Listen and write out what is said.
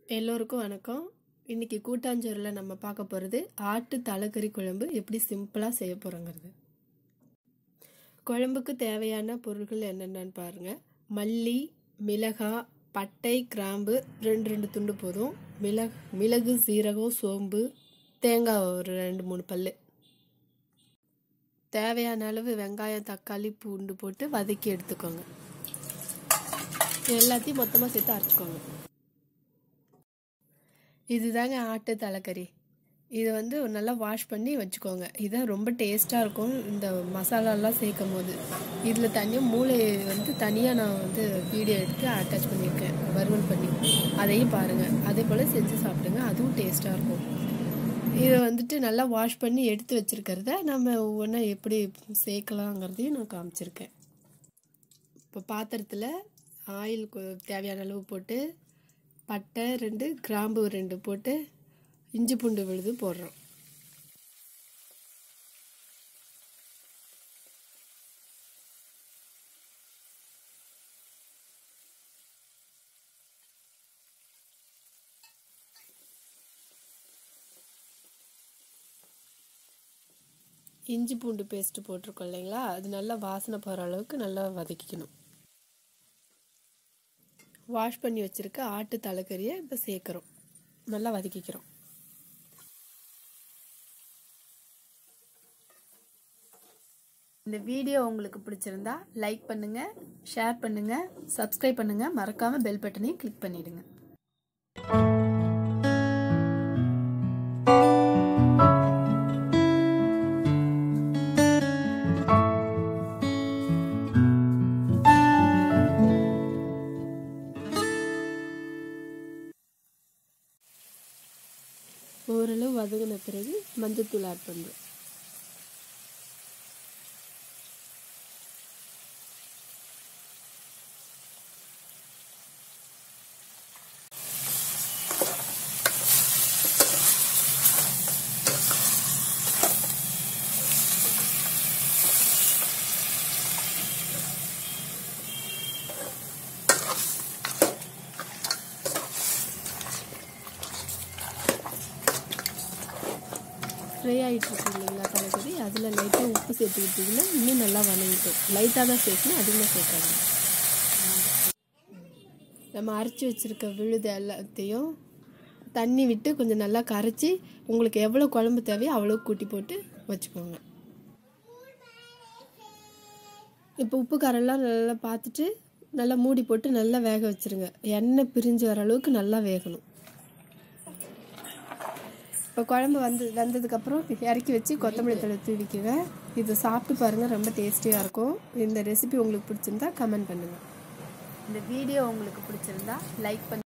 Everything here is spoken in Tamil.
எல்லோருக்கும் வணக்கம் இன்னைக்கு கூட்டாஞ்சோறில் நம்ம பார்க்க போகிறது ஆட்டு தலைக்கறி குழம்பு எப்படி சிம்பிளாக செய்ய போகிறோங்கிறது குழம்புக்கு தேவையான பொருட்கள் என்னென்னு பாருங்கள் மல்லி மிளகாய் பட்டை கிராம்பு ரெண்டு ரெண்டு துண்டு போதும் மிளகு மிளகு சீரகம் சோம்பு தேங்காய் ஒரு ரெண்டு மூணு பல் தேவையான அளவு வெங்காயம் தக்காளி பூண்டு போட்டு வதக்கி எடுத்துக்கோங்க எல்லாத்தையும் மொத்தமாக சேர்த்து அரைச்சிக்கோங்க இதுதாங்க ஆட்டு தலைக்கறி இது வந்து நல்லா வாஷ் பண்ணி வச்சுக்கோங்க இதான் ரொம்ப டேஸ்ட்டாக இருக்கும் இந்த மசாலாலாம் சேர்க்கும் போது இதில் தனியாக மூளை வந்து தனியாக நான் வந்து வீடியோ எடுத்து அட்டாச் பண்ணியிருக்கேன் வறுவல் பண்ணி அதையும் பாருங்கள் அதே போல் செஞ்சு சாப்பிடுங்க அதுவும் டேஸ்ட்டாக இருக்கும் இதை வந்துட்டு நல்லா வாஷ் பண்ணி எடுத்து வச்சுருக்கிறத நம்ம ஒவ்வொன்றா எப்படி சேர்க்கலாங்கிறதையும் நான் காமிச்சிருக்கேன் இப்போ பாத்திரத்தில் ஆயில் தேவையான அளவு போட்டு பட்டை ரெண்டு கிராம்பு ரெண்டு போட்டு இஞ்சி பூண்டு விழுது போடுறோம் இஞ்சி பூண்டு பேஸ்ட்டு போட்டிருக்கோம் இல்லைங்களா அது நல்லா வாசனை போகிற அளவுக்கு நல்லா வதக்கிக்கணும் வாஷ் பண்ணி வச்சுருக்க ஆட்டு தலைக்கறியை இப்போ சேர்க்குறோம் நல்லா வதக்கிக்கிறோம் இந்த வீடியோ உங்களுக்கு பிடிச்சிருந்தா லைக் பண்ணுங்கள் ஷேர் பண்ணுங்கள் சப்ஸ்கிரைப் பண்ணுங்கள் மறக்காமல் பெல் பட்டனையும் கிளிக் பண்ணிவிடுங்க ஓரளவு வதங்கின பிறகு மஞ்சத்தூள் ஆட் பண்ணுறோம் ஃப்ரை ஆகிட்டு இருக்கு இல்லைங்களா தலைக்கறி அதில் லைட்டாக உப்பு சேர்த்துக்கிட்டிங்கன்னா இன்னும் நல்லா வணங்கிக்கும் லைட்டாக தான் சேர்க்கணும் அதிகமாக சேர்க்காது நம்ம அரைச்சி வச்சுருக்க விழுது எல்லாத்தையும் தண்ணி விட்டு கொஞ்சம் நல்லா கரைச்சி உங்களுக்கு எவ்வளோ குழம்பு தேவையோ அவ்வளோ கூட்டி போட்டு வச்சுக்கோங்க இப்போ உப்பு காரெல்லாம் நல்லா பார்த்துட்டு நல்லா மூடி போட்டு நல்லா வேக வச்சுருங்க எண்ணெய் பிரிஞ்சு வர அளவுக்கு நல்லா வேகணும் இப்போ குழம்பு வந்து வந்ததுக்கப்புறம் இறக்கி வச்சு கொத்தமல்லி தழை தூவிக்குங்க இதை சாப்பிட்டு பாருங்கள் ரொம்ப டேஸ்டியாக இருக்கும் இந்த ரெசிபி உங்களுக்கு பிடிச்சிருந்தா கமெண்ட் பண்ணுங்கள் இந்த வீடியோ உங்களுக்கு பிடிச்சிருந்தா லைக் பண்ணி